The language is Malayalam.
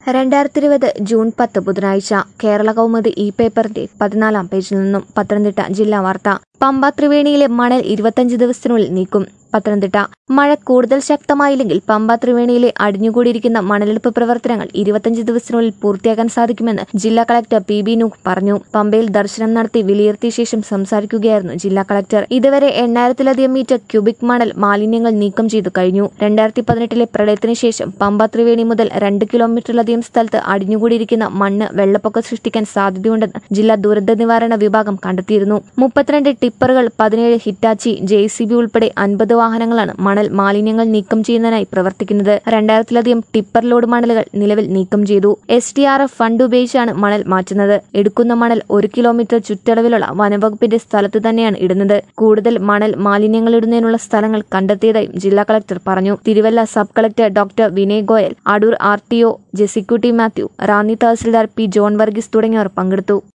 രണ്ടായിരത്തി ഇരുപത് ജൂൺ പത്ത് ബുധനാഴ്ച കേരള കൗമുദി ഇ പേപ്പറിന്റെ പതിനാലാം പേജിൽ നിന്നും പത്തനംതിട്ട ജില്ലാ വാർത്ത പമ്പ ത്രിവേണിയിലെ മണൽ ഇരുപത്തഞ്ച് ദിവസത്തിനുള്ളിൽ നീക്കും പത്തനംതിട്ട മഴ കൂടുതൽ ശക്തമായില്ലെങ്കിൽ പമ്പ ത്രിവേണിയിലെ അടിഞ്ഞുകൂടിയിരിക്കുന്ന മണലെടുപ്പ് പ്രവർത്തനങ്ങൾ ഇരുപത്തഞ്ച് ദിവസത്തിനുള്ളിൽ പൂർത്തിയാക്കാൻ സാധിക്കുമെന്ന് ജില്ലാ കളക്ടർ പി ബി നൂഹ് പറഞ്ഞു പമ്പയിൽ ദർശനം നടത്തി വിലയിരുത്തിയ ശേഷം സംസാരിക്കുകയായിരുന്നു ജില്ലാ കളക്ടർ ഇതുവരെ എണ്ണായിരത്തിലധികം മീറ്റർ ക്യൂബിക് മണൽ മാലിന്യങ്ങൾ നീക്കം ചെയ്തു കഴിഞ്ഞു രണ്ടായിരത്തി പതിനെട്ടിലെ പ്രളയത്തിന് ശേഷം പമ്പ ത്രിവേണി മുതൽ രണ്ട് കിലോമീറ്ററിലധികം സ്ഥലത്ത് അടിഞ്ഞുകൂടിയിരിക്കുന്ന മണ്ണ് വെള്ളപ്പൊക്കം സൃഷ്ടിക്കാൻ സാധ്യതയുണ്ടെന്ന് ജില്ലാ ദുരന്ത നിവാരണ വിഭാഗം കണ്ടെത്തിയിരുന്നു മുപ്പത്തിരണ്ട് ടിപ്പറുകൾ പതിനേഴ് ഹിറ്റാച്ചി ജെ സി ബി ഉൾപ്പെടെ അൻപത് വാഹനങ്ങളാണ് മണൽ മാലിന്യങ്ങൾ നീക്കം ചെയ്യുന്നതിനായി പ്രവർത്തിക്കുന്നത് രണ്ടായിരത്തിലധികം ടിപ്പർ ലോഡ് മണലുകൾ നിലവിൽ നീക്കം ചെയ്തു S D R F fund ഉപയോഗിച്ചാണ് മണൽ മാറ്റുന്നത് എടുക്കുന്ന മണൽ ഒരു കിലോമീറ്റർ ചുറ്റളവിലുള്ള വനവകുപ്പിന്റെ സ്ഥലത്ത് തന്നെയാണ് ഇടുന്നത് കൂടുതൽ മണൽ മാലിന്യങ്ങൾ ഇടുന്നതിനുള്ള സ്ഥലങ്ങൾ കണ്ടെത്തിയതായും ജില്ലാ കളക്ടർ പറഞ്ഞു Thiruvalla sub collector doctor Vinay Goyal Adoor R T O Jessykutty Mathew Ranni തഹസിൽദാർ പി ജോൺ വർഗീസ് തുടങ്ങിയവർ പങ്കെടുത്തു